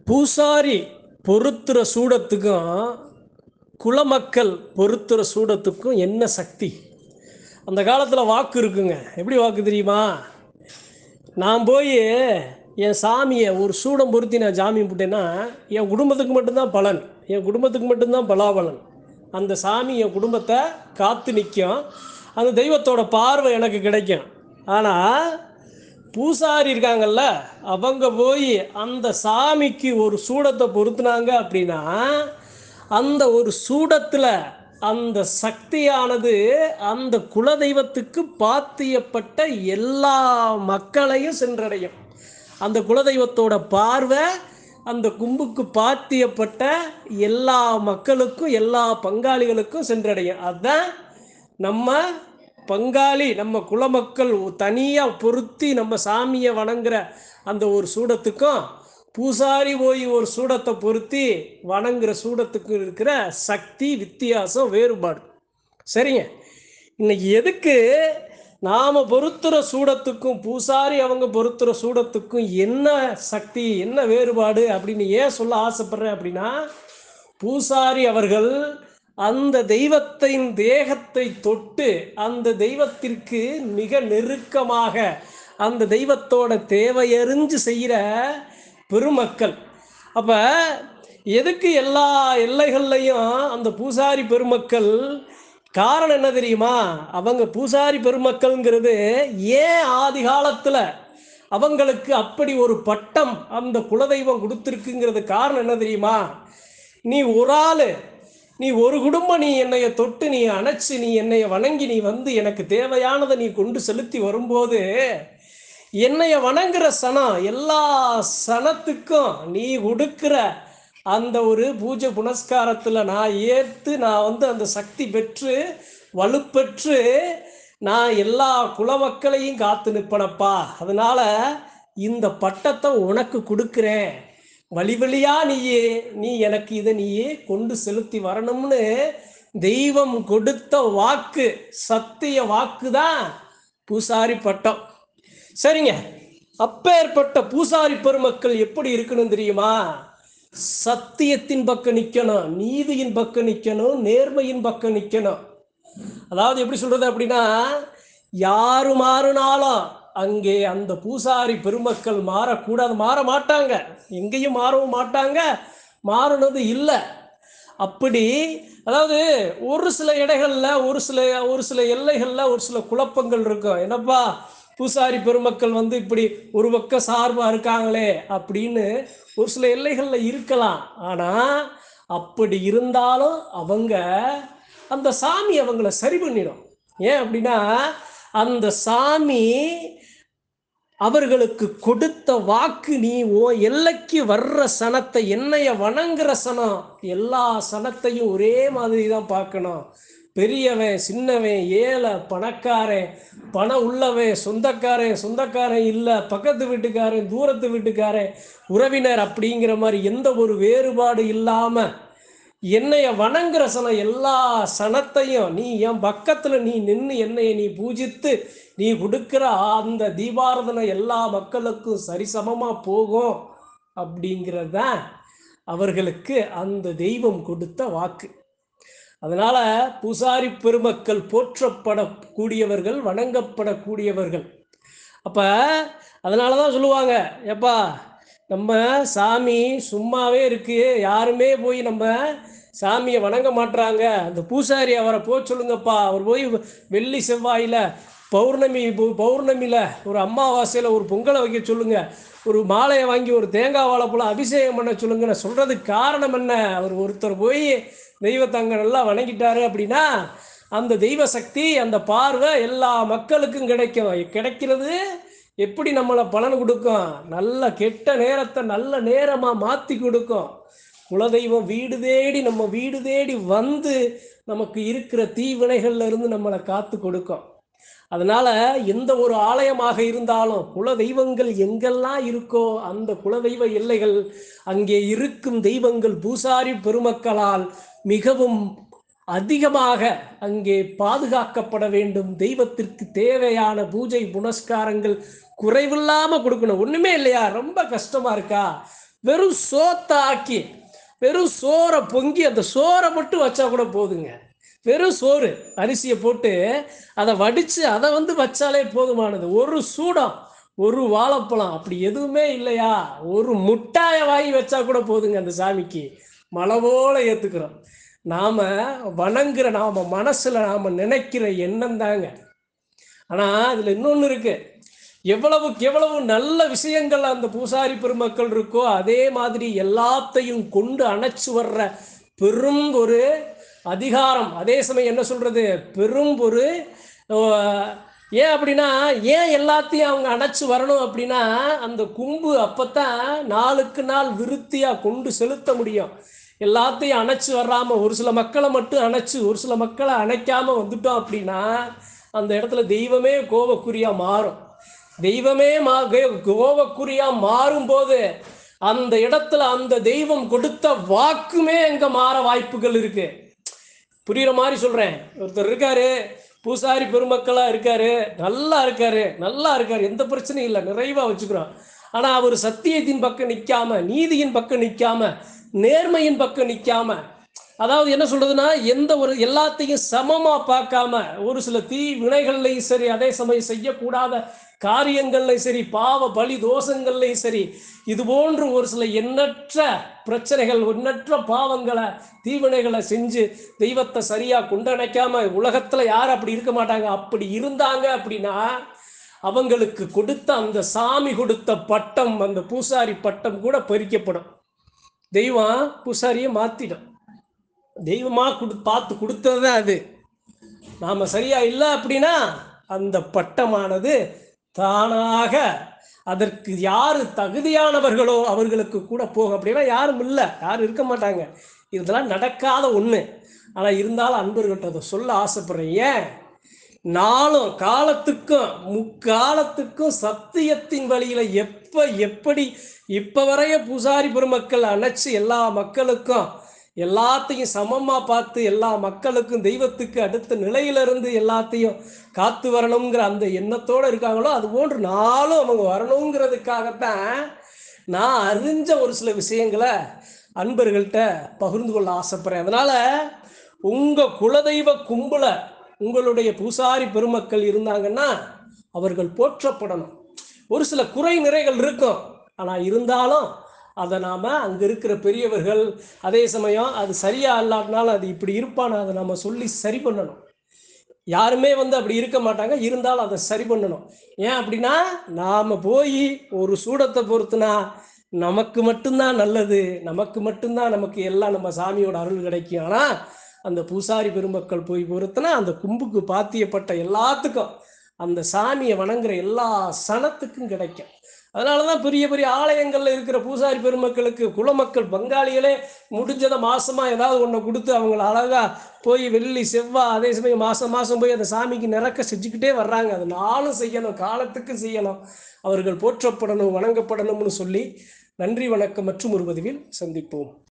பூசாரி பொருத்துற சூடத்துக்கும் குலமக்கள் பொருத்துற சூடத்துக்கும் என்ன சக்தி அந்த காலத்தில் வாக்கு இருக்குங்க எப்படி வாக்கு தெரியுமா நான் போய் என் சாமியை ஒரு சூடம் பொருத்தி நான் சாமி கும்பிட்டேன்னா என் குடும்பத்துக்கு மட்டும்தான் பலன் என் குடும்பத்துக்கு மட்டும்தான் பலாபலன் அந்த சாமி என் குடும்பத்தை காத்து நிற்கும் அந்த தெய்வத்தோட பார்வை எனக்கு கிடைக்கும் ஆனால் பூசாரி இருக்காங்கல்ல அவங்க போய் அந்த சாமிக்கு ஒரு சூடத்தை பொருத்துனாங்க அப்படின்னா அந்த ஒரு சூடத்தில் அந்த சக்தியானது அந்த குலதெய்வத்துக்கு பாத்தியப்பட்ட எல்லா மக்களையும் சென்றடையும் அந்த குலதெய்வத்தோட பார்வை அந்த கும்புக்கு பாத்தியப்பட்ட எல்லா மக்களுக்கும் எல்லா பங்காளிகளுக்கும் சென்றடையும் அதுதான் நம்ம பங்காளி நம்ம குலமக்கள் தனியாக பொருத்தி நம்ம சாமியை வணங்குற அந்த ஒரு சூடத்துக்கும் பூசாரி போய் ஒரு சூடத்தை பொருத்தி வணங்குற சூடத்துக்கு இருக்கிற சக்தி வித்தியாசம் வேறுபாடு சரிங்க இன்னைக்கு எதுக்கு நாம் பொருத்துற சூடத்துக்கும் பூசாரி அவங்க பொருத்துற சூடத்துக்கும் என்ன சக்தி என்ன வேறுபாடு அப்படின்னு ஏன் சொல்ல ஆசைப்படுறேன் அப்படின்னா பூசாரி அவர்கள் அந்த தெய்வத்தின் தேகத்தை தொட்டு அந்த தெய்வத்திற்கு மிக நெருக்கமாக அந்த தெய்வத்தோட தேவையறிஞ்சு செய்கிற பெருமக்கள் அப்போ எதுக்கு எல்லா எல்லைகள்லையும் அந்த பூசாரி பெருமக்கள் காரணம் என்ன தெரியுமா அவங்க பூசாரி பெருமக்கள்ங்கிறது ஏன் ஆதி காலத்தில் அவங்களுக்கு அப்படி ஒரு பட்டம் அந்த குலதெய்வம் கொடுத்துருக்குங்கிறது காரணம் என்ன தெரியுமா நீ ஒரு ஆள் நீ ஒரு குடும்பம் நீ என்னைய தொட்டு நீ அணைச்சு நீ என்னைய வணங்கி நீ வந்து எனக்கு தேவையானதை நீ கொண்டு செலுத்தி வரும்போது என்னைய வணங்குற சனம் எல்லா சனத்துக்கும் நீ கொடுக்கிற அந்த ஒரு பூஜை புனஸ்காரத்தில் நான் ஏற்று நான் வந்து அந்த சக்தி பெற்று வலுப்பெற்று நான் எல்லா குலமக்களையும் காத்து நிற்பனப்பா அதனால இந்த பட்டத்தை உனக்கு கொடுக்குறேன் வழி வழியா நீயே நீ எனக்கு இதை நீயே கொண்டு செலுத்தி வரணும்னு தெய்வம் கொடுத்த வாக்கு சத்திய வாக்கு தான் பூசாரி பட்டம் சரிங்க அப்பேற்பட்ட பூசாரி பெருமக்கள் எப்படி இருக்கணும் தெரியுமா சத்தியத்தின் பக்கம் நிற்கணும் நீதியின் பக்கம் நிற்கணும் நேர்மையின் பக்கம் நிற்கணும் அதாவது எப்படி சொல்றது அப்படின்னா யாரு மாறினாலும் அங்கே அந்த பூசாரி பெருமக்கள் மாறக்கூடாது மாற மாட்டாங்க எங்கேயும் மாறவும் மாட்டாங்க மாறினது இல்லை அப்படி அதாவது ஒரு சில இடைகளில் ஒரு சில ஒரு சில எல்லைகளில் ஒரு சில குழப்பங்கள் இருக்கும் என்னப்பா பூசாரி பெருமக்கள் வந்து இப்படி ஒரு பக்கம் சார்பாக இருக்காங்களே அப்படின்னு ஒரு சில எல்லைகளில் இருக்கலாம் ஆனால் அப்படி இருந்தாலும் அவங்க அந்த சாமி அவங்கள சரி பண்ணிடும் ஏன் அப்படின்னா அந்த சாமி அவர்களுக்கு கொடுத்த வாக்கு நீ ஓ எல்லைக்கு வர்ற சனத்தை என்னைய வணங்குற சனம் எல்லா சனத்தையும் ஒரே மாதிரி தான் பார்க்கணும் பெரியவன் சின்னவன் ஏழை பணக்காரன் பணம் உள்ளவன் சொந்தக்காரன் சொந்தக்காரன் இல்லை பக்கத்து வீட்டுக்காரன் தூரத்து வீட்டுக்காரன் உறவினர் அப்படிங்கிற மாதிரி எந்த ஒரு வேறுபாடு இல்லாமல் என்னைய வணங்குற சனம் எல்லா சனத்தையும் நீ என் பக்கத்தில் நீ நின்று என்னைய நீ பூஜித்து நீ கொடுக்குற அந்த தீபாரதனை எல்லா மக்களுக்கும் சரிசமமாக போகும் அப்படிங்கிறது தான் அவர்களுக்கு அந்த தெய்வம் கொடுத்த வாக்கு அதனால் பூசாரி பெருமக்கள் போற்றப்படக்கூடியவர்கள் வணங்கப்படக்கூடியவர்கள் அப்போ அதனால தான் சொல்லுவாங்க எப்பா நம்ம சாமி சும்மாவே இருக்கு யாருமே போய் நம்ம சாமியை வணங்க மாட்டுறாங்க அந்த பூசாரி அவரை போக சொல்லுங்கப்பா அவர் போய் வெள்ளி செவ்வாயில் பௌர்ணமி பௌர்ணமியில் ஒரு அமாவாசையில் ஒரு பொங்கலை வைக்க சொல்லுங்க ஒரு மாலையை வாங்கி ஒரு தேங்காய் வாழைப்பழம் அபிஷேகம் பண்ண சொல்லுங்க நான் சொல்கிறதுக்கு காரணம் என்ன அவர் ஒருத்தர் போய் தெய்வத்தை அங்கே நல்லா வணங்கிட்டாரு அப்படின்னா அந்த தெய்வ சக்தி அந்த பார்வை எல்லா மக்களுக்கும் கிடைக்கும் கிடைக்கிறது எப்படி நம்மளை பலன் கொடுக்கும் நல்ல கெட்ட நேரத்தை நல்ல நேரமாக மாற்றி கொடுக்கும் குலதெய்வம் வீடு தேடி நம்ம வீடு தேடி வந்து நமக்கு இருக்கிற தீவினைகள்ல இருந்து நம்மளை காத்து கொடுக்கும் அதனால எந்த ஒரு ஆலயமாக இருந்தாலும் குல தெய்வங்கள் எங்கெல்லாம் இருக்கோ அந்த குலதெய்வ எல்லைகள் அங்கே இருக்கும் தெய்வங்கள் பூசாரி பெருமக்களால் மிகவும் அதிகமாக அங்கே பாதுகாக்கப்பட வேண்டும் தெய்வத்திற்கு தேவையான பூஜை புனஸ்காரங்கள் குறைவில்லாம கொடுக்கணும் ஒண்ணுமே இல்லையா ரொம்ப கஷ்டமா இருக்கா வெறும் சோத்தை ஆக்கி வெறும் சோறை பொங்கி அந்த சோறை மட்டும் வச்சா கூட போதுங்க வெறும் சோறு அரிசியை போட்டு அதை வடித்து அதை வந்து வச்சாலே போதுமானது ஒரு சூடம் ஒரு வாழைப்பழம் அப்படி எதுவுமே இல்லையா ஒரு முட்டாயை வாங்கி வச்சா கூட போதுங்க அந்த சாமிக்கு மலை போல ஏற்றுக்கிறோம் நாம் வணங்குற நாம் மனசில் நாம் நினைக்கிற எண்ணம் தாங்க ஆனால் அதில் இன்னொன்று இருக்கு எவ்வளவுக்கு எவ்வளவு நல்ல விஷயங்கள் அந்த பூசாரி பெருமக்கள் இருக்கோ அதே மாதிரி எல்லாத்தையும் கொண்டு அணைச்சு வர்ற பெரும் ஒரு அதிகாரம் அதே சமயம் என்ன சொல்றது பெரும் ஒரு அஹ், ஏன் அப்படின்னா ஏன் எல்லாத்தையும் அவங்க அணைச்சு வரணும் அப்படின்னா அந்த கும்பு அப்பத்தான் நாளுக்கு நாள் விருத்தியா கொண்டு செலுத்த முடியும் எல்லாத்தையும் அணைச்சு வராம ஒரு சில மக்களை மட்டும் அணைச்சு ஒரு சில மக்களை அணைக்காம வந்துட்டோம் அப்படின்னா அந்த இடத்துல தெய்வமே கோபக்குறியா மாறும் தெய்வமே மா கே- கோபக்குறியா மாறும்போது அந்த இடத்துல அந்த தெய்வம் கொடுத்த வாக்குமே அங்க மாற வாய்ப்புகள் இருக்கு புரியுற மாதிரி சொல்றேன் ஒருத்தர் இருக்காரு பூசாரி பெருமக்களா இருக்காரு நல்லா இருக்காரு நல்லா இருக்காரு எந்த பிரச்சனையும் இல்லை நிறைவா வச்சுக்கிறோம் ஆனா அவர் சத்தியத்தின் பக்கம் நிக்காம நீதியின் பக்கம் நிக்காம நேர்மையின் பக்கம் நிக்காம அதாவது என்ன சொல்றதுன்னா எந்த ஒரு எல்லாத்தையும் சமமா பார்க்காம ஒரு சில தீ வினைகள்லையும் சரி அதே சமயம் செய்யக்கூடாத காரியங்கள்லையும் சரி பாவ பலி தோஷங்கள்லையும் சரி இது போன்று ஒரு சில எண்ணற்ற பிரச்சனைகள் எண்ணற்ற பாவங்களை தீவினைகளை செஞ்சு தெய்வத்தை சரியா கொண்டணைக்காம உலகத்துல யாரும் அப்படி இருக்க மாட்டாங்க அப்படி இருந்தாங்க அப்படின்னா அவங்களுக்கு கொடுத்த அந்த சாமி கொடுத்த பட்டம் அந்த பூசாரி பட்டம் கூட பறிக்கப்படும் தெய்வம் பூசாரியை மாத்திடும் தெய்வமா கொடு பார்த்து கொடுத்தது தான் அது நாம சரியா இல்லை அப்படின்னா அந்த பட்டமானது தானாக அதற்கு யாரு தகுதியானவர்களோ அவர்களுக்கு கூட போகும் அப்படின்னா யாரும் இல்லை யாரும் இருக்க மாட்டாங்க இதெல்லாம் நடக்காத ஒண்ணு ஆனா இருந்தாலும் அன்பர்கள்ட்ட அதை சொல்ல ஆசைப்படுறேன் ஏன் நாளும் காலத்துக்கும் முக்காலத்துக்கும் சத்தியத்தின் வழியில எப்ப எப்படி இப்ப வரைய பூசாரி பெருமக்கள் அணைச்சு எல்லா மக்களுக்கும் எல்லாத்தையும் சமமா பார்த்து எல்லா மக்களுக்கும் தெய்வத்துக்கு அடுத்த நிலையிலிருந்து எல்லாத்தையும் காத்து வரணுங்கிற அந்த எண்ணத்தோட இருக்காங்களோ அது போன்று நாளும் அவங்க வரணுங்கிறதுக்காகத்தான் நான் அறிஞ்ச ஒரு சில விஷயங்களை அன்பர்கள்ட்ட பகிர்ந்து கொள்ள ஆசைப்படுறேன் அதனால உங்க குலதெய்வ கும்பல உங்களுடைய பூசாரி பெருமக்கள் இருந்தாங்கன்னா அவர்கள் போற்றப்படணும் ஒரு சில குறை நிறைகள் இருக்கும் ஆனா இருந்தாலும் அதை நாம அங்க இருக்கிற பெரியவர்கள் அதே சமயம் அது சரியா இல்லாட்டினாலும் அது இப்படி இருப்பான்னு அதை நம்ம சொல்லி சரி பண்ணணும் யாருமே வந்து அப்படி இருக்க மாட்டாங்க இருந்தாலும் அதை சரி பண்ணணும் ஏன் அப்படின்னா நாம போய் ஒரு சூடத்தை பொறுத்துனா நமக்கு மட்டும்தான் நல்லது நமக்கு மட்டும்தான் நமக்கு எல்லாம் நம்ம சாமியோட அருள் கிடைக்கும் ஆனா அந்த பூசாரி பெருமக்கள் போய் பொறுத்துனா அந்த கும்புக்கு பாத்தியப்பட்ட எல்லாத்துக்கும் அந்த சாமியை வணங்குற எல்லா சனத்துக்கும் கிடைக்கும் அதனால தான் பெரிய பெரிய ஆலயங்கள்ல இருக்கிற பூசாரி பெருமக்களுக்கு குலமக்கள் பங்காளிகளே முடிஞ்சதை மாசமா ஏதாவது ஒண்ணு கொடுத்து அவங்கள அழகா போய் வெள்ளி செவ்வாய் அதே சமயம் மாசம் மாசம் போய் அந்த சாமிக்கு நிறக்க செஞ்சுக்கிட்டே வர்றாங்க அது நாளும் செய்யணும் காலத்துக்கு செய்யணும் அவர்கள் போற்றப்படணும் வணங்கப்படணும்னு சொல்லி நன்றி வணக்கம் மற்றும் ஒரு பதிவில் சந்திப்போம்